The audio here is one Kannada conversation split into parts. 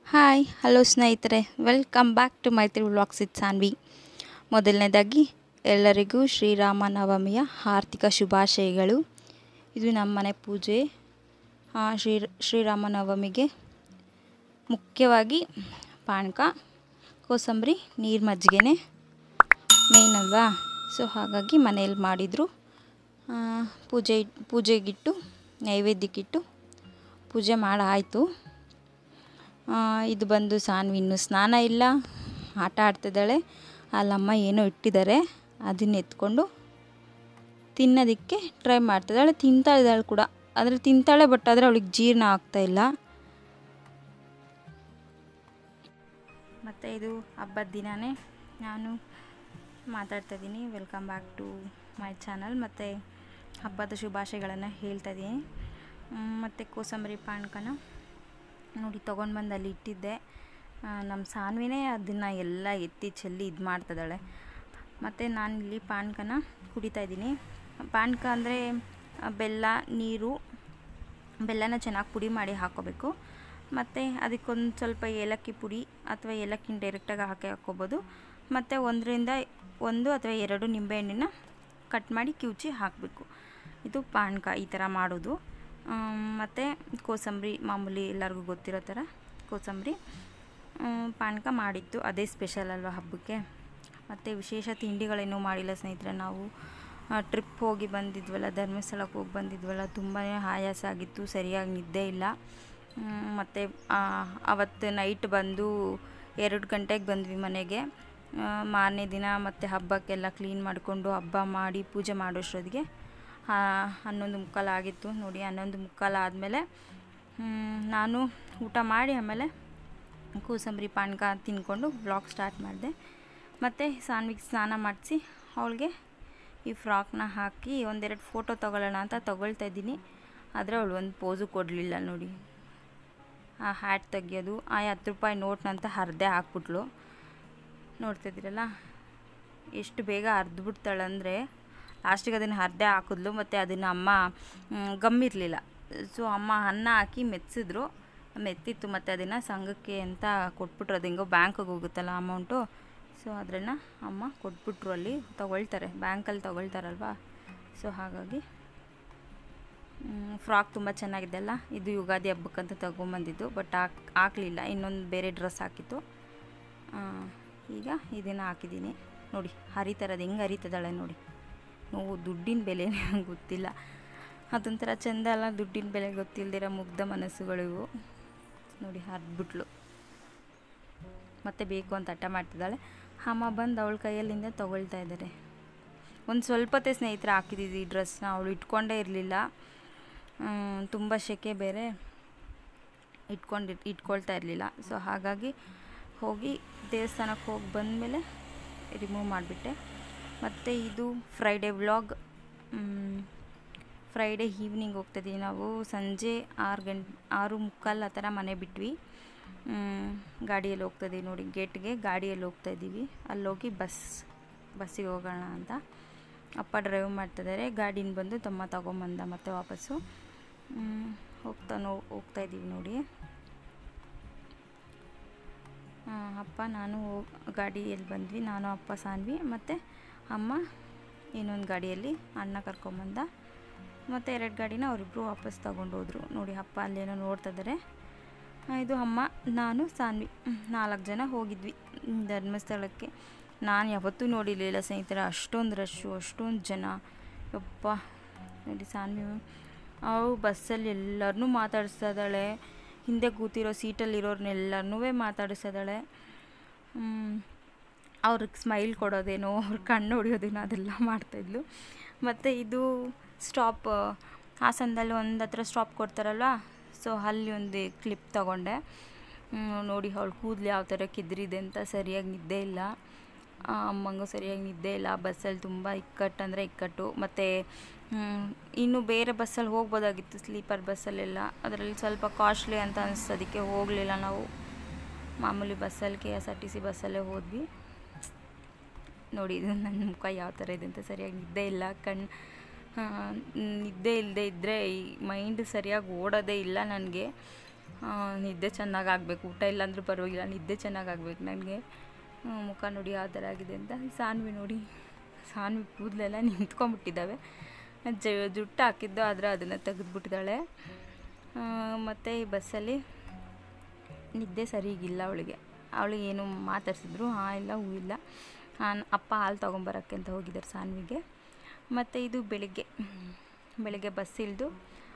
ಹಾಯ್ ಹಲೋ ಸ್ನೇಹಿತರೆ welcome back to Maitri vlogs it Saanvi ಮೊದಲನೇದಾಗಿ ಎಲ್ಲರಿಗೂ ಶ್ರೀರಾಮನವಮಿಯ ಆರ್ಥಿಕ ಶುಭಾಶಯಗಳು ಇದು ನಮ್ಮ ಮನೆ ಪೂಜೆ ಆ, ಶ್ರೀ ಶ್ರೀರಾಮನವಮಿಗೆ ಮುಖ್ಯವಾಗಿ ಪಾನಕ ಕೋಸಂಬರಿ ನೀರು ಮಜ್ಜಿಗೆನೆ ಮೇನ್ ಅಲ್ವಾ ಸೊ ಹಾಗಾಗಿ ಮನೇಲಿ ಮಾಡಿದರು ಪೂಜೆ ಪೂಜೆಗಿಟ್ಟು ನೈವೇದ್ಯಕ್ಕಿಟ್ಟು ಪೂಜೆ ಮಾಡಾಯಿತು ಆ, ಇದು ಬಂದು ಸಾನ್ವಿ ಇನ್ನೂ ಸ್ನಾನ ಇಲ್ಲ ಆಟ ಆಡ್ತಿದ್ದಾಳೆ ಅಲ್ಲಮ್ಮ ಏನೋ ಇಟ್ಟಿದ್ದಾರೆ ಅದನ್ನ ಎತ್ಕೊಂಡು ತಿನ್ನೋದಕ್ಕೆ ಟ್ರೈ ಮಾಡ್ತಿದ್ದಾಳೆ ತಿಂತಾ ಇದ್ದಾಳೆ ಕೂಡ ಆದರೆ ತಿಂತಾಳೆ ಬಟ್ ಆದರೆ ಅವಳಿಗೆ ಜೀರ್ಣ ಆಗ್ತಾ ಇಲ್ಲ ಮತ್ತು ಇದು ಹಬ್ಬದ ದಿನವೇ ನಾನು ಮಾತಾಡ್ತಾ ಇದ್ದೀನಿ welcome back to my channel ಮತ್ತು ಹಬ್ಬದ ಶುಭಾಶಯಗಳನ್ನು ಹೇಳ್ತಾ ಇದ್ದೀನಿ ಮತ್ತು ಕೋಸಂಬರಿ ಪಾನಕನ ನೋಡಿ ತೊಗೊಂಡು ಬಂದು ಅಲ್ಲಿ ಇಟ್ಟಿದ್ದೆ ಆ, ನಮ್ಮ ಸಾನ್ವಿನೇ ಅದನ್ನು ಎಲ್ಲ ಎತ್ತಿ ಚೆಲ್ಲಿ ಇದು ಮಾಡ್ತಿದ್ದಾಳೆ ಮತ್ತು ನಾನು ಇಲ್ಲಿ ಪಾನಕನ ಕುಡಿತಾ ಇದ್ದೀನಿ ಪಾನಕ ಅಂದರೆ ಬೆಲ್ಲ ನೀರು ಬೆಲ್ಲನ ಚೆನ್ನಾಗಿ ಪುಡಿ ಮಾಡಿ ಹಾಕ್ಕೋಬೇಕು ಮತ್ತು ಅದಕ್ಕೊಂದು ಸ್ವಲ್ಪ ಏಲಕ್ಕಿ ಪುಡಿ ಅಥವಾ ಏಲಕ್ಕಿನ ಡೈರೆಕ್ಟಾಗಿ ಹಾಕಿ ಹಾಕ್ಕೋಬೋದು ಮತ್ತು ಒಂದರಿಂದ ಒಂದು ಅಥವಾ ಎರಡು ನಿಂಬೆಹಣ್ಣಿನ ಕಟ್ ಮಾಡಿ ಕಿವುಚಿ ಹಾಕಬೇಕು ಇದು ಪಾನಕ ಈ ಥರ ಮಾಡೋದು ಮತ್ತು ಕೋಸಂಬರಿ ಮಾಮೂಲಿ ಎಲ್ಲರಿಗೂ ಗೊತ್ತಿರೋ ಥರ ಕೋಸಂಬರಿ ಆಮ್, ಪಾನಕ ಮಾಡಿತ್ತು ಅದೇ ಸ್ಪೆಷಲ್ ಅಲ್ವಾ ಹಬ್ಬಕ್ಕೆ ಮತ್ತು ವಿಶೇಷ ತಿಂಡಿಗಳೇನೂ ಮಾಡಿಲ್ಲ ಸ್ನೇಹಿತರೆ ನಾವು ಟ್ರಿಪ್ ಹೋಗಿ ಬಂದಿದ್ವಲ್ಲ ಧರ್ಮಸ್ಥಳಕ್ಕೆ ಹೋಗಿ ಬಂದಿದ್ವಲ್ಲ ತುಂಬಾ ಆಯಾಸ ಆಗಿತ್ತು ಸರಿಯಾಗಿ ನಿದ್ದೆ ಇಲ್ಲ ಮತ್ತು ಅವತ್ತು ನೈಟ್ ಬಂದು ಎರಡು ಗಂಟೆಗೆ ಬಂದ್ವಿ ಮನೆಗೆ ಆ, ಮಾರನೇ ದಿನ ಮತ್ತು ಹಬ್ಬಕ್ಕೆಲ್ಲ ಕ್ಲೀನ್ ಮಾಡಿಕೊಂಡು ಹಬ್ಬ ಮಾಡಿ ಪೂಜೆ ಮಾಡೋಷ್ಟೊತ್ತಿಗೆ ಆ, ಹನ್ನೊಂದು ಮುಕ್ಕಾಲು ಆಗಿತ್ತು ನೋಡಿ ಹನ್ನೊಂದು ಮುಕ್ಕಾಲು ಆದಮೇಲೆ ನಾನು ಊಟ ಮಾಡಿ ಆಮೇಲೆ ಕೋಸಂಬರಿ ಪಾನಕ ತಿನ್ಕೊಂಡು ವ್ಲಾಗ್ ಸ್ಟಾರ್ಟ್ ಮಾಡಿದೆ ಮತ್ತು ಸಾನ್ವಿಗೆ ಸ್ನಾನ ಮಾಡಿಸಿ ಅವಳಿಗೆ ಈ ಫ್ರಾಕ್ನ ಹಾಕಿ ಒಂದೆರಡು ಫೋಟೋ ತೊಗೊಳ್ಳೋಣ ಅಂತ ತೊಗೊಳ್ತಾ ಇದ್ದೀನಿ ಆದರೆ ಅವಳು ಒಂದು ಪೋಸು ಕೊಡಲಿಲ್ಲ ನೋಡಿ ಆ ಹ್ಯಾಟ್ ತೆಗಿಯೋದು ಆ ಹತ್ತು ರೂಪಾಯಿ ನೋಟ್ನಂತ ಹರಿದೆ ಹಾಕ್ಬಿಟ್ಲು ನೋಡ್ತಿದ್ದೀರಲ್ಲ ಎಷ್ಟು ಬೇಗ ಹರಿದ್ಬಿಡ್ತಾಳಂದರೆ ಲಾಸ್ಟಿಗೆ ಅದನ್ನು ಹರಿದೆ ಹಾಕಿದ್ಲು ಮತ್ತು ಅದನ್ನು ಅಮ್ಮ ಮ್, ಗಮ್ ಇರಲಿಲ್ಲ ಸೊ ಅಮ್ಮ ಅನ್ನ ಹಾಕಿ ಮೆತ್ತಿಸಿದ್ರು ಮೆತ್ತಿತ್ತು ಮತ್ತು ಅದನ್ನು ಸಂಘಕ್ಕೆ ಅಂತ ಕೊಟ್ಬಿಟ್ರು ಅದು ಹೆಂಗೋ ಬ್ಯಾಂಕಿಗೆ ಹೋಗುತ್ತಲ್ಲ ಅಮೌಂಟು ಸೊ ಅದನ್ನು ಅಮ್ಮ ಕೊಟ್ಬಿಟ್ರು ಅಲ್ಲಿ ತೊಗೊಳ್ತಾರೆ ಬ್ಯಾಂಕಲ್ಲಿ ತೊಗೊಳ್ತಾರಲ್ವಾ ಸೊ ಹಾಗಾಗಿ ಫ್ರಾಕ್ ತುಂಬ ಚೆನ್ನಾಗಿದೆ ಅಲ್ಲ ಇದು ಯುಗಾದಿ ಹಬ್ಬಕ್ಕಂತ ತೊಗೊಂಬಂದಿದ್ದು ಬಟ್ ಹಾಕ್ ಹಾಕಲಿಲ್ಲ ಇನ್ನೊಂದು ಬೇರೆ ಡ್ರೆಸ್ ಹಾಕಿತ್ತು ಆ, ಈಗ ಇದನ್ನು ಹಾಕಿದ್ದೀನಿ ನೋಡಿ ಹರಿತರದು ಹೆಂಗೆ ಹರಿತದಾಳೆ ನೋಡಿ ನೋವು ದುಡ್ಡಿನ ಬೆಲೆ ಗೊತ್ತಿಲ್ಲ ಅದೊಂಥರ ಚೆಂದ ಅಲ್ಲ ದುಡ್ಡಿನ ಬೆಲೆ ಗೊತ್ತಿಲ್ದಿರೋ ಮುಗ್ಧ ಮನಸ್ಸುಗಳು ಇವು ನೋಡಿ ಹರಿದ್ಬಿಟ್ಲು ಮತ್ತೆ ಬೇಕು ಅಂತ ಹಠ ಮಾಡ್ತಿದ್ದಾಳೆ ಅಮ್ಮ ಬಂದು ಅವಳ ಕೈಯಲ್ಲಿಂದ ತೊಗೊಳ್ತಾ ಇದ್ದಾರೆ ಒಂದು ಸ್ವಲ್ಪತೆ ಸ್ನೇಹಿತರೆ ಹಾಕಿದ್ದೀವಿ ಈ ಡ್ರೆಸ್ನ ಅವಳು ಇಟ್ಕೊಂಡೇ ಇರಲಿಲ್ಲ ತುಂಬ ಸೆಕೆ ಬೇರೆ ಇಟ್ಕೊಂಡು ಇಟ್ಕೊಳ್ತಾ ಇರಲಿಲ್ಲ ಸೊ ಹಾಗಾಗಿ ಹೋಗಿ ದೇವಸ್ಥಾನಕ್ಕೆ ಹೋಗಿ ಬಂದಮೇಲೆ ರಿಮೂವ್ ಮಾಡಿಬಿಟ್ಟೆ ಮತ್ತು ಇದು ಫ್ರೈಡೇ ವ್ಲಾಗ್ ಫ್ರೈಡೇ ಈವ್ನಿಂಗ್ ಹೋಗ್ತಾಯಿದ್ದೀವಿ ನಾವು ಸಂಜೆ ಆರು ಗಂಟೆ ಆರು ಮುಕ್ಕಾಲು ಆ ಥರ ಮನೆ ಬಿಟ್ವಿ ಮ್, ಗಾಡಿಯಲ್ಲಿ ಹೋಗ್ತಾಯಿದ್ದೀವಿ ನೋಡಿ ಗೇಟ್ಗೆ ಗಾಡಿಯಲ್ಲಿ ಹೋಗ್ತಾಯಿದ್ದೀವಿ ಅಲ್ಲೋಗಿ ಬಸ್ ಬಸ್ಸಿಗೆ ಹೋಗೋಣ ಅಂತ ಅಪ್ಪ ಡ್ರೈವ್ ಮಾಡ್ತಿದ್ದಾರೆ ಗಾಡಿನ ಬಂದು ತಮ್ಮ ತಗೊಂಬಂದ ಮತ್ತೆ ವಾಪಸ್ಸು ಮ್, ಹೋಗ್ತಾ ನೋ ಹೋಗ್ತಾಯಿದ್ದೀವಿ ನೋಡಿ ಆ, ಅಪ್ಪ ನಾನು ಹೋಗ್- ಗಾಡಿಯಲ್ಲಿ ಬಂದ್ವಿ ನಾನು ಅಪ್ಪ ಸಾನ್ವಿ ಮತ್ತು ಅಮ್ಮ ಇನ್ನೊಂದು ಗಾಡಿಯಲ್ಲಿ ಅಣ್ಣ ಕರ್ಕೊಂಬಂದ ಮತ್ತು ಎರಡು ಗಾಡಿನ ಅವರಿಬ್ಬರು ವಾಪಸ್ ತಗೊಂಡು ಹೋದರು ನೋಡಿ ಅಪ್ಪ ಅಲ್ಲೇನೋ ನೋಡ್ತಾ ಇದ್ದಾರೆ ಆ, ಇದು ಅಮ್ಮ ನಾನು ಸಾನ್ವಿ ಹ್ಮ್, ನಾಲ್ಕು ಜನ ಹೋಗಿದ್ವಿ ಹ್ಮ್, ಧರ್ಮಸ್ಥಳಕ್ಕೆ ನಾನು ಯಾವತ್ತೂ ನೋಡಿರಲಿಲ್ಲ ಸ್ನೇಹಿತರೆ ಅಷ್ಟೊಂದು ರಶ್ಶು ಅಷ್ಟೊಂದು ಜನ ಯಪ್ಪ ನೋಡಿ ಸಾನ್ವಿ ಅವಳು ಬಸ್ಸಲ್ಲಿ ಎಲ್ಲರನ್ನೂ ಮಾತಾಡಿಸ್ತಾ ಇದ್ದಾಳೆ ಹಿಂದೆ ಕೂತಿರೋ ಸೀಟಲ್ಲಿರೋರ್ನೆಲ್ಲರನ್ನೂ ಮಾತಾಡಿಸ್ತಾ ಇದ್ದಾಳೆ ಅವ್ರಿಗೆ ಸ್ಮೈಲ್ ಕೊಡೋದೇನೋ ಅವ್ರ ಕಣ್ಣು ಹೊಡಿಯೋದೇನೋ ಅದೆಲ್ಲ ಮಾಡ್ತಾಯಿದ್ಲು ಮತ್ತು ಇದು ಸ್ಟಾಪ್ ಹಾಸನದಲ್ಲಿ ಒಂದು ಹತ್ರ ಸ್ಟಾಪ್ ಕೊಡ್ತಾರಲ್ವ ಸೊ ಅಲ್ಲಿ ಒಂದು ಕ್ಲಿಪ್ ತಗೊಂಡೆ ಹ್ಮ್, ನೋಡಿ ಅವಳು ಕೂದಲು ಯಾವ ಥರ ಕಿದ್ರಿದೆ ಅಂತ ಸರಿಯಾಗಿ ನಿದ್ದೆ ಇಲ್ಲ ಆ, ಅಮ್ಮಂಗೂ ಸರಿಯಾಗಿ ನಿದ್ದೆ ಇಲ್ಲ ಬಸ್ಸಲ್ಲಿ ತುಂಬ ಇಕ್ಕಟ್ಟು ಅಂದರೆ ಇಕ್ಕಟ್ಟು ಮತ್ತು ಇನ್ನು ಬೇರೆ ಬಸ್ಸಲ್ಲಿ ಹೋಗ್ಬೋದಾಗಿತ್ತು ಸ್ಲೀಪರ್ ಬಸ್ಸಲ್ಲೆಲ್ಲ ಅದರಲ್ಲಿ ಸ್ವಲ್ಪ ಕಾಸ್ಟ್ಲಿ ಅಂತ ಅನಿಸ್ತು ಅದಕ್ಕೆ ಹೋಗಲಿಲ್ಲ ನಾವು ಮಾಮೂಲಿ ಬಸ್ಸಲ್ಲಿ K S R T C ಬಸ್ಸಲ್ಲೇ ಹೋದ್ವಿ ನೋಡಿ ಇದು ನನ್ನ ಮುಖ ಯಾವ ಥರ ಇದೆ ಅಂತ ಸರಿಯಾಗಿ ನಿದ್ದೆ ಇಲ್ಲ ಕಣ್ಣು ನಿದ್ದೆ ಇಲ್ಲದೆ ಇದ್ದರೆ ಈ ಮೈಂಡ್ ಸರಿಯಾಗಿ ಓಡೋದೇ ಇಲ್ಲ ನನಗೆ ಆ, ನಿದ್ದೆ ಚೆನ್ನಾಗಿ ಆಗಬೇಕು ಊಟ ಇಲ್ಲಾಂದ್ರೂ ಪರವಾಗಿಲ್ಲ ನಿದ್ದೆ ಚೆನ್ನಾಗಿ ಆಗಬೇಕು ನನಗೆ ಮುಖ ನೋಡಿ ಯಾವ ಥರ ಆಗಿದೆ ಅಂತ ಸಾನ್ವಿ ನೋಡಿ ಸಾನ್ವಿ ಕೂದಲೆಲ್ಲ ನಿಂತ್ಕೊಂಡ್ಬಿಟ್ಟಿದ್ದಾವೆ ಜ ಜುಟ್ಟು ಹಾಕಿದ್ದು ಆದರೆ ಅದನ್ನು ತೆಗೆದುಬಿಟ್ಟಿದ್ದಾಳೆ ಮತ್ತು ಈ ಬಸ್ಸಲ್ಲಿ ನಿದ್ದೆ ಸರಿಗಿಲ್ಲ ಅವಳಿಗೆ ಅವಳಿಗೆ ಏನು ಮಾತಾಡ್ಸಿದ್ರು ಹಾಂ ಇಲ್ಲ ಹೂ ಇಲ್ಲ ಹಾಂ ಅಪ್ಪ ಹಾಲು ತೊಗೊಂಬರಕ್ಕೆ ಅಂತ ಹೋಗಿದ್ದಾರೆ ಸಾನ್ವಿಗೆ ಮತ್ತು ಇದು ಬೆಳಿಗ್ಗೆ ಬೆಳಿಗ್ಗೆ ಬಸ್ ಇಳಿದು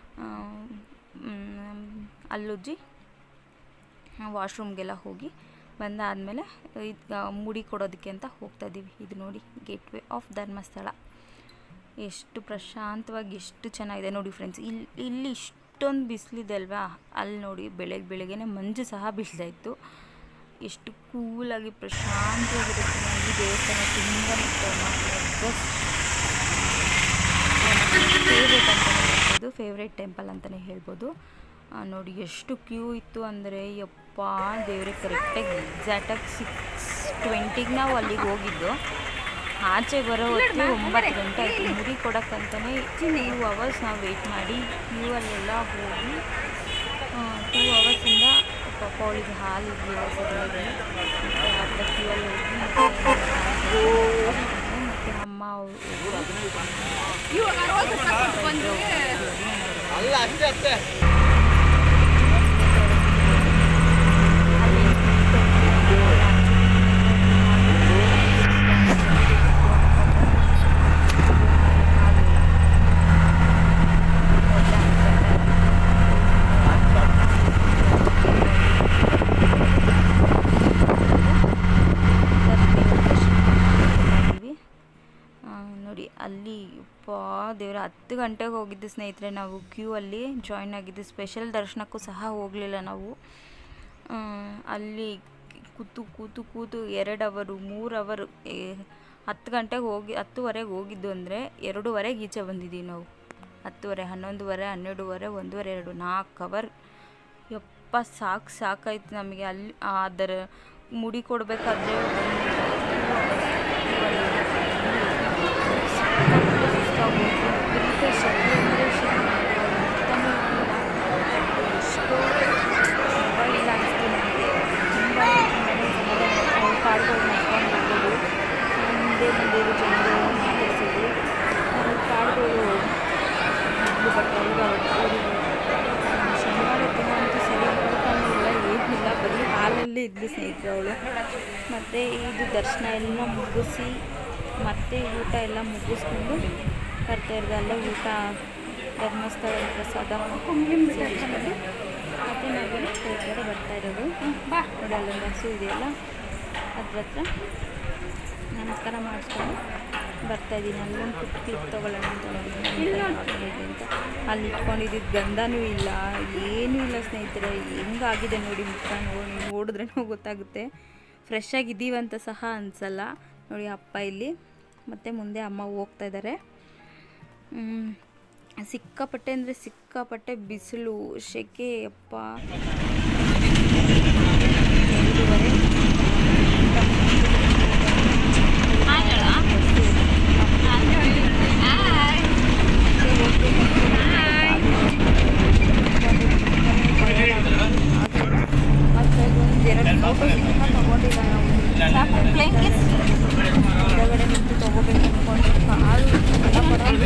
ಅಲ್ಲುಜ್ಜಿ ವಾಶ್ರೂಮ್ಗೆಲ್ಲ ಹೋಗಿ ಬಂದಾದಮೇಲೆ ಇದು ಮುಡಿ ಕೊಡೋದಕ್ಕೆ ಅಂತ ಹೋಗ್ತಾ ಇದ್ದೀವಿ ಇದು ನೋಡಿ ಗೇಟ್ವೇ ಆಫ್ ಧರ್ಮಸ್ಥಳ ಎಷ್ಟು ಪ್ರಶಾಂತವಾಗಿ ಎಷ್ಟು ಚೆನ್ನಾಗಿದೆ ನೋಡಿ ಫ್ರೆಂಡ್ಸ್ ಇಲ್ಲಿ ಇಲ್ಲಿ ಇಷ್ಟೊಂದು ಬಿಸಿಲಿದೆ ಅಲ್ವಾ ಅಲ್ಲಿ ನೋಡಿ ಬೆಳಗ್ಗೆ ಬೆಳಗ್ಗೆನೆ ಮಂಜು ಸಹ ಬೀಳ್ತಾ ಇತ್ತು ಎಷ್ಟು ಕೂಲಾಗಿ ಪ್ರಶಾಂತವಾಗಿರುತ್ತೆ ಈ ದೇವಸ್ಥಾನ ತುಂಬ ಬೆಸ್ಟ್ ಫೇವ್ರೇಟ್ ಅಂತಲೇ ಹೇಳ್ಬೋದು ಫೇವ್ರೇಟ್ ಟೆಂಪಲ್ ಅಂತಲೇ ಹೇಳ್ಬೋದು ಆ, ನೋಡಿ ಎಷ್ಟು ಕ್ಯೂ ಇತ್ತು ಅಂದರೆ ಯಪ್ಪ ದೇವ್ರಿಗೆ ಕರೆಕ್ಟಾಗಿ ಎಕ್ಸಾಕ್ಟಾಗಿ ಸಿಕ್ಸ್ ಟ್ವೆಂಟಿಗೆ ನಾವು ಅಲ್ಲಿಗೆ ಹೋಗಿದ್ದು ಆಚೆ ಬರೋ ಹೊತ್ತಿಗೆ ಒಂಬತ್ತು ಗಂಟೆ ಆಯಿತು ಮುಡಿ ಕೊಡೋಕ್ಕಂತಲೇ ಟೂ ಅವರ್ಸ್ ನಾವು ವೆಯ್ಟ್ ಮಾಡಿ ಕ್ಯೂ ಅಲ್ಲೆಲ್ಲ ಹೋಗಿ ಟೂ ಅವರ್ಸಿಂದ ಪಾಪ ಅವಳಿಗೆ ಹಾಲು ಇರಲಿಲ್ಲ ಸರಿಯಾಗಿ ಮತ್ತು ಅರ್ಧ ಕ್ಯೂ ಅಲ್ಲಿ ಹೋಗಿ ಮತ್ತು ಅಮ್ಮ ಅವರು ಅಲ್ಲ ಅಷ್ಟೇ ಅಷ್ಟೇ ನೋಡಿ ಅಲ್ಲಿ ಪಾ ದೇವ್ರ ಹತ್ತು ಗಂಟೆಗೆ ಹೋಗಿದ್ದು ಸ್ನೇಹಿತರೆ ನಾವು ಕ್ಯೂ ಅಲ್ಲಿ ಜಾಯ್ನ್ ಆಗಿದ್ದು ಸ್ಪೆಷಲ್ ದರ್ಶನಕ್ಕೂ ಸಹ ಹೋಗಲಿಲ್ಲ ನಾವು ಆ, ಅಲ್ಲಿ ಕೂತು ಕೂತು ಕೂತು ಎರಡು ಅವರು ಮೂರು ಅವರು ಹತ್ತು ಗಂಟೆಗೆ ಹೋಗಿ ಹತ್ತುವರೆಗೆ ಹೋಗಿದ್ದು ಅಂದರೆ ಎರಡೂವರೆಗೆ ಈಚೆ ಬಂದಿದ್ದೀವಿ ನಾವು ಹತ್ತುವರೆ ಹನ್ನೊಂದುವರೆ ಹನ್ನೆರಡುವರೆ ಒಂದೂವರೆ ಎರಡು ನಾಲ್ಕು ಅವರ್ ಯಪ್ಪ ಸಾಕು ಸಾಕಾಯ್ತು ನಮಗೆ ಅಲ್ಲಿ ಅದರ ಮುಡಿ ಕೊಡಬೇಕಾದ್ರೆ ಇಲ್ಲ ಅನಿಸ್ತು ನನಗೆ ತುಂಬ ಕಾಡುಗಳು ನಡ್ಕೊಂಡು ಹೋಗೋದು ಮುಂದೆ ಮುಂದೆ ಇರೋ ಜನರು ಮಾತಾಡ್ಸೋದು ಅವ್ರ ಕಾಡುಗಳು ಮೊದಲು ಬಟ್ ಅವ್ರಿಗೆ ಅವ್ರಿಗೆ ಶನಿವಾರ ದಿನ ಅಂತೂ ಸರಿಯಾಗಿ ಊಟನೂ ಇಲ್ಲ ಏನಿಲ್ಲ ಬರೀ ಹಾಲಲ್ಲೇ ಇದ್ಲು ಸ್ನೇಹಿತರು ಅವಳು ಮತ್ತು ಇದು ದರ್ಶನ ಎಲ್ಲ ಮುಗಿಸಿ ಮತ್ತೆ ಊಟ ಎಲ್ಲ ಮುಗಿಸ್ಕೊಂಡು ಬರ್ತಾ ಇರೋದು ಅಲ್ಲೇ ಊಟ ಧರ್ಮಸ್ಥಳ ಪ್ರಸಾದ ಸೇರಿಸ್ಕೊಂಡು ಮತ್ತು ನಾವೆಲ್ಲ ಹೊರಗಡೆ ಬರ್ತಾ ಇರೋದು ನೋಡಿ ಅಲ್ಲೊಂದು ಹಸು ಇದೆಯಲ್ಲ ಅದ್ರ ಹತ್ರ ನಮಸ್ಕಾರ ಮಾಡಿಸ್ಕೊಂಡು ಬರ್ತಾ ಇದ್ದೀನಿ ಅಲ್ಲೊಂದು ಪುಟ್ಟ ಕ್ಲಿಪ್ ತೊಗೊಳ್ಳೋಣ ಅಂತ ನೋಡಿ ನನ್ನ ಕೈ ಹಾಕೊಂಡಿದೆ ಅಂತ ಅಲ್ಲಿ ಇಟ್ಕೊಂಡಿದ್ದು ಗಂಧನೂ ಇಲ್ಲ ಏನೂ ಇಲ್ಲ ಸ್ನೇಹಿತರೆ ಹೆಂಗಾಗಿದೆ ನೋಡಿ ಮುಖ ನೋಡಿ ನೋಡಿದ್ರೆ ಗೊತ್ತಾಗುತ್ತೆ ಫ್ರೆಶ್ ಆಗಿದ್ದೀವಂತ ಸಹ ಅನಿಸಲ್ಲ ನೋಡಿ ಅಪ್ಪ ಇಲ್ಲಿ ಮತ್ತು ಮುಂದೆ ಅಮ್ಮ ಹೋಗ್ತಾ ಇದ್ದಾರೆ ಮ್, ಸಿಕ್ಕಾಪಟ್ಟೆ ಅಂದರೆ ಸಿಕ್ಕಾಪಟ್ಟೆ ಬಿಸಿಲು ಸೆಕೆ ಅಪ್ಪ ಎರಡೂವರೆ ಮತ್ತೆ ಒಂದು ಎರಡು ಫೋಟೋ ಸಹ ತಗೊಂಡಿಲ್ಲ ನಾವು ಹೊರಗಡೆ ನಿಂತು ತಗೋಬೇಕು ಅಂದ್ಕೊಂಡು ಕಾಲು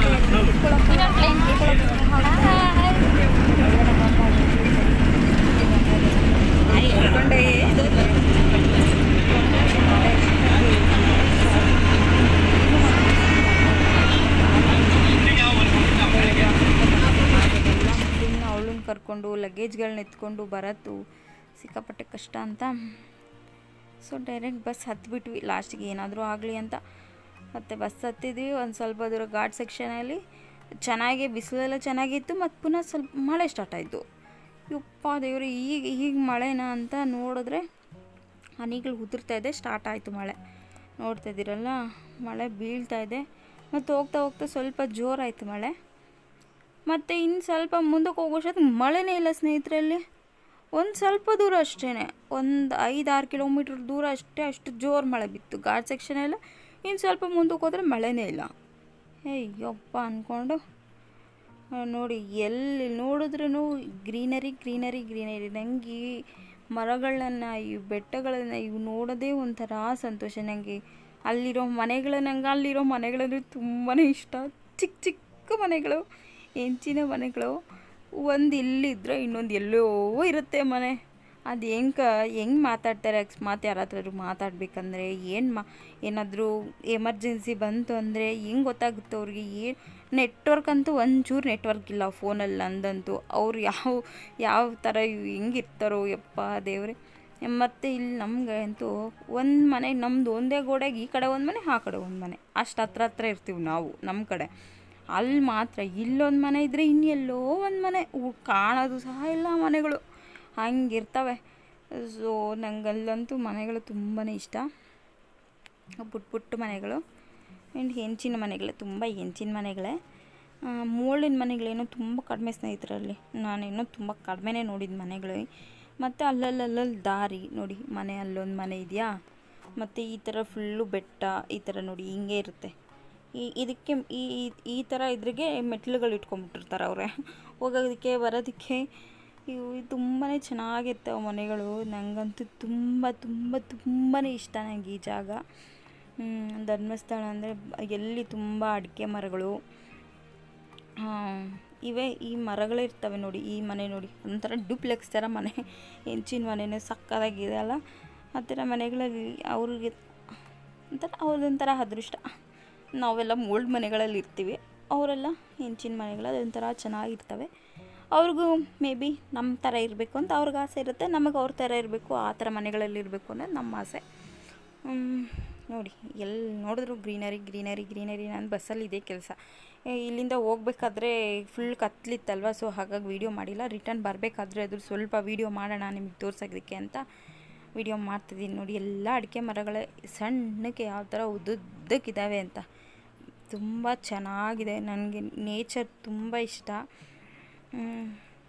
ಇನ್ನು ಅವಳನ್ನ ಕರ್ಕೊಂಡು ಲಗೇಜ್ಗಳನ್ನ ಎತ್ಕೊಂಡು ಬರೋದು ಸಿಕ್ಕಾಪಟ್ಟೆ ಕಷ್ಟ ಅಂತ ಸೊ ಡೈರೆಕ್ಟ್ ಬಸ್ ಹತ್ಬಿಟ್ವಿ ಲಾಸ್ಟಿಗೆ ಏನಾದರೂ ಆಗಲಿ ಅಂತ ಮತ್ತು ಬಸ್ ಹತ್ತಿದ್ವಿ ಒಂದು ಸ್ವಲ್ಪ ದೂರ ಘಾಟ್ ಸೆಕ್ಷನಲ್ಲಿ ಚೆನ್ನಾಗಿ ಬಿಸಿಲೆಲ್ಲ ಚೆನ್ನಾಗಿತ್ತು ಮತ್ತು ಪುನಃ ಸ್ವಲ್ಪ ಮಳೆ ಸ್ಟಾರ್ಟ್ ಆಯಿತು ಯಪ್ಪ ದೇವ್ರೆ ಈಗ ಈಗ ಮಳೆನಾ ಅಂತ ನೋಡಿದ್ರೆ ಹನಿಗಳು ಉದುರ್ತಾ ಇದೆ ಸ್ಟಾರ್ಟ್ ಆಯಿತು ಮಳೆ ನೋಡ್ತಾ ಇದ್ದೀರಲ್ಲ ಮಳೆ ಬೀಳ್ತಾ ಇದೆ ಮತ್ತು ಹೋಗ್ತಾ ಹೋಗ್ತಾ ಸ್ವಲ್ಪ ಜೋರಾಯಿತು ಮಳೆ ಮತ್ತು ಇನ್ನು ಸ್ವಲ್ಪ ಮುಂದಕ್ಕೆ ಹೋಗೋಷ್ಟೊತ್ತಿಗೆ ಮಳೆನೇ ಇಲ್ಲ ಸ್ನೇಹಿತರಲ್ಲಿ ಒಂದು ಸ್ವಲ್ಪ ದೂರ ಅಷ್ಟೇ ಒಂದು ಐದು ಆರು ಕಿಲೋಮೀಟ್ರ್ ದೂರ ಅಷ್ಟೇ ಅಷ್ಟು ಜೋರು ಮಳೆ ಬಿತ್ತು ಘಾಟ್ ಸೆಕ್ಷನ್ ಎಲ್ಲ ಇನ್ನು ಸ್ವಲ್ಪ ಮುಂದಕ್ಕೆ ಹೋದರೆ ಮಳೆನೇ ಇಲ್ಲ ಏಯ್ ಯಪ್ಪ ಅಂದ್ಕೊಂಡು ಆ, ನೋಡಿ ಎಲ್ಲಿ ನೋಡಿದ್ರೂ ಗ್ರೀನರಿ ಗ್ರೀನರಿ ಗ್ರೀನರಿ ನನಗೆ ಈ ಮರಗಳನ್ನ ಈ ಬೆಟ್ಟಗಳನ್ನ ಇವು ನೋಡೋದೇ ಒಂಥರ ಸಂತೋಷ ನನಗೆ ಅಲ್ಲಿರೋ ಮನೆಗಳು ನಂಗೆ ಅಲ್ಲಿರೋ ಮನೆಗಳಂದರೆ ತುಂಬಾ ಇಷ್ಟ ಚಿಕ್ಕ ಚಿಕ್ಕ ಮನೆಗಳು ಹೆಂಚಿನ ಮನೆಗಳು ಒಂದು ಇಲ್ಲಿದ್ರೆ ಇನ್ನೊಂದು ಎಲ್ಲೋ ಇರುತ್ತೆ ಮನೆ ಅದು ಹೆಂಗೆ ಹೆಂಗೆ ಮಾತಾಡ್ತಾರೆ ಅಕಸ್ಮಾತ್ ಯಾರ ಹತ್ರ ಮಾತಾಡ್ಬೇಕಂದ್ರೆ ಏನು ಮಾ ಏನಾದರೂ ಎಮರ್ಜೆನ್ಸಿ ಬಂತು ಅಂದರೆ ಹೆಂಗೆ ಗೊತ್ತಾಗುತ್ತೆ ಅವ್ರಿಗೆ ಏನು ನೆಟ್ವರ್ಕ್ ಅಂತೂ ಒಂಚೂರು ನೆಟ್ವರ್ಕ್ ಇಲ್ಲ ಫೋನಲ್ಲಿ ನಂದಂತೂ ಅವ್ರು ಯಾವ ಯಾವ ಥರ ಹೆಂಗಿರ್ತಾರೋ ಯಪ್ಪ ದೇವ್ರೆ ಮತ್ತು ಇಲ್ಲಿ ನಮಗೆ ಅಂತೂ ಒಂದು ಮನೆ ನಮ್ಮದು ಒಂದೇ ಗೋಡೆಗೆ ಈ ಕಡೆ ಒಂದು ಮನೆ ಆ ಕಡೆ ಒಂದು ಮನೆ ಅಷ್ಟು ಹತ್ರ ಹತ್ರ ಇರ್ತೀವಿ ನಾವು ನಮ್ಮ ಕಡೆ ಅಲ್ಲಿ ಮಾತ್ರ ಇಲ್ಲೊಂದು ಮನೆ ಇದ್ದರೆ ಇನ್ನೆಲ್ಲೋ ಒಂದು ಮನೆ ಉ- ಕಾಣೋದು ಸಹ ಇಲ್ಲ ಆ ಮನೆಗಳು ಹಂಗಿರ್ತವೆ ಸೊ ನಂಗೆ ಅಲ್ಲಂತೂ ಮನೆಗಳು ತುಂಬಾ ಇಷ್ಟ ಪುಟ್ಟ ಪುಟ್ಟ ಮನೆಗಳು ಆ್ಯಂಡ್ ಹೆಂಚಿನ ಮನೆಗಳೇ ತುಂಬ ಹೆಂಚಿನ ಮನೆಗಳೇ ಮೋಳಿನ ಮನೆಗಳೇನೋ ತುಂಬ ಕಡಿಮೆ ಸ್ನೇಹಿತರಲ್ಲಿ ನಾನೇನೋ ತುಂಬ ಕಡಿಮೆನೇ ನೋಡಿದ ಮನೆಗಳು ಮತ್ತು ಅಲ್ಲಲ್ಲಲ್ಲಿ ದಾರಿ ನೋಡಿ ಮನೆ ಅಲ್ಲೊಂದು ಮನೆ ಇದೆಯಾ ಮತ್ತು ಈ ಥರ ಫುಲ್ಲು ಬೆಟ್ಟ ಈ ಥರ ನೋಡಿ ಹಿಂಗೆ ಇರುತ್ತೆ ಈ ಇದಕ್ಕೆ ಈ ಈ- ಈ ಥರ ಇದ್ರಿಗೆ ಮೆಟ್ಲುಗಳು ಇಟ್ಕೊಂಡ್ಬಿಟ್ಟಿರ್ತಾರೆ ಅವರೇ ಹೋಗೋದಕ್ಕೆ ಬರೋದಕ್ಕೆ ಇವು ತುಂಬಾ ಚೆನ್ನಾಗಿರ್ತವೆ ಮನೆಗಳು ನನಗಂತೂ ತುಂಬ ತುಂಬ ತುಂಬಾ ಇಷ್ಟ ನನಗೆ ಈ ಜಾಗ ಹ್ಮ್, ಧರ್ಮಸ್ಥಳ ಅಂದರೆ ಎಲ್ಲಿ ತುಂಬ ಅಡಿಕೆ ಮರಗಳು ಆ, ಇವೆ ಈ ಮರಗಳೇ ಇರ್ತವೆ ನೋಡಿ ಈ ಮನೆ ನೋಡಿ ಒಂಥರ ಡ್ಯೂಪ್ಲೆಕ್ಸ್ ಥರ ಮನೆ ಹೆಂಚಿನ ಮನೆನೇ ಸಕ್ಕತ್ತಾಗಿದೆ ಅಲ್ಲ ಆ ಥರ ಮನೆಗಳಲ್ಲಿ ಅವ್ರಿಗೆ ಒಂಥರ ಅವ್ರದ್ದೊಂಥರ ಅದೃಷ್ಟ ನಾವೆಲ್ಲ ಓಲ್ಡ್ ಮನೆಗಳಲ್ಲಿ ಇರ್ತೀವಿ ಅವರೆಲ್ಲ ಹೆಂಚಿನ ಮನೆಗಳಲ್ಲಿ ಒಂಥರ ಚೆನ್ನಾಗಿರ್ತವೆ ಅವ್ರಿಗೂ ಮೇ ಬಿ ನಮ್ಮ ಥರ ಇರಬೇಕು ಅಂತ ಅವ್ರಿಗೆ ಆಸೆ ಇರುತ್ತೆ ನಮಗೆ ಅವ್ರ ಥರ ಇರಬೇಕು ಆ ಥರ ಮನೆಗಳಲ್ಲಿ ಇರಬೇಕು ಅನ್ನೋದು ನಮ್ಮ ಆಸೆ ಹ್ಮ್, ನೋಡಿ ಎಲ್ಲಿ ನೋಡಿದ್ರು ಗ್ರೀನರಿ ಗ್ರೀನರಿ ಗ್ರೀನರಿ ನಾನು ಬಸ್ಸಲ್ಲಿ ಇದೇ ಕೆಲಸ ಇಲ್ಲಿಂದ ಹೋಗ್ಬೇಕಾದ್ರೆ ಫುಲ್ ಕತ್ಲಿತ್ತಲ್ವ ಸೊ ಹಾಗಾಗಿ ವೀಡಿಯೋ ಮಾಡಿಲ್ಲ ರಿಟರ್ನ್ ಬರಬೇಕಾದ್ರೆ ಅದ್ರ ಸ್ವಲ್ಪ ವೀಡಿಯೋ ಮಾಡೋಣ ನಿಮಗೆ ತೋರ್ಸೋದಕ್ಕೆ ಅಂತ ವೀಡಿಯೋ ಮಾಡ್ತಿದ್ದೀನಿ ನೋಡಿ ಎಲ್ಲ ಅಡಿಕೆ ಮರಗಳೇ ಸಣ್ಣಕ್ಕೆ ಯಾವ ಥರ ಉದ್ದುದ್ದಕ್ಕಿದ್ದಾವೆ ಅಂತ ತುಂಬ ಚೆನ್ನಾಗಿದೆ ನನಗೆ ನೇಚರ್ ತುಂಬ ಇಷ್ಟ ಹ್ಮ್.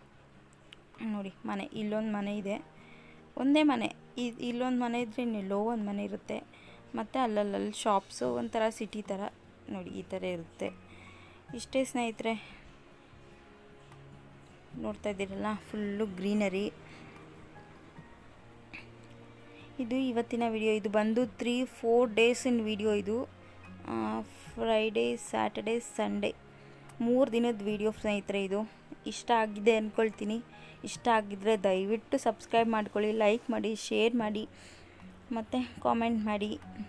ನೋಡಿ ಮನೆ ಇಲ್ಲೊಂದು ಮನೆ ಇದೆ ಒಂದೇ ಮನೆ ಇ- ಇಲ್ಲೊಂದು ಮನೆ ಇದ್ದರೆ ಇನ್ನೆಲ್ಲೋ ಒಂದು ಮನೆ ಇರುತ್ತೆ ಮತ್ತು ಅಲ್ಲಲ್ಲಲ್ಲಿ ಶಾಪ್ಸು ಒಂಥರ ಸಿಟಿ ಥರ ನೋಡಿ ಈ ಥರ ಇರುತ್ತೆ ಇಷ್ಟೇ ಸ್ನೇಹಿತರೆ ನೋಡ್ತಾ ಇದ್ದೀರಲ್ಲ ಫುಲ್ಲು ಗ್ರೀನರಿ ಇದು ಇವತ್ತಿನ ವಿಡಿಯೋ ಇದು ಬಂದು ತ್ರೀ ಫೋರ್ ಡೇಸಿನ ವಿಡಿಯೋ ಇದು ಫ್ರೈಡೇ ಸ್ಯಾಟರ್ಡೇ ಸಂಡೇ ಮೂರು ದಿನದ ವಿಡಿಯೋ ಸ್ನೇಹಿತರೆ ಇದು ಇಷ್ಟ ಆಗಿದೆ ಅಂದ್ಕೊಳ್ತೀನಿ ಇಷ್ಟ ಆಗಿದ್ದರೆ ದಯವಿಟ್ಟು ಸಬ್ಸ್ಕ್ರೈಬ್ ಮಾಡ್ಕೊಳ್ಳಿ ಲೈಕ್ ಮಾಡಿ ಶೇರ್ ಮಾಡಿ ಮತ್ತು ಕಾಮೆಂಟ್ ಮಾಡಿ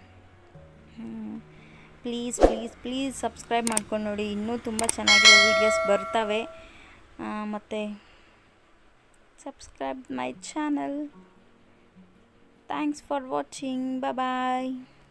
ಪ್ಲೀಸ್ ಪ್ಲೀಸ್ ಪ್ಲೀಸ್ ಸಬ್ಸ್ಕ್ರೈಬ್ ಮಾಡ್ಕೊಂಡು ನೋಡಿ ಇನ್ನೂ ತುಂಬ ಚೆನ್ನಾಗಿರೋ ವೀಡಿಯೋಸ್ ಬರ್ತವೆ ಮತ್ತು subscribe my channel thanks for watching bye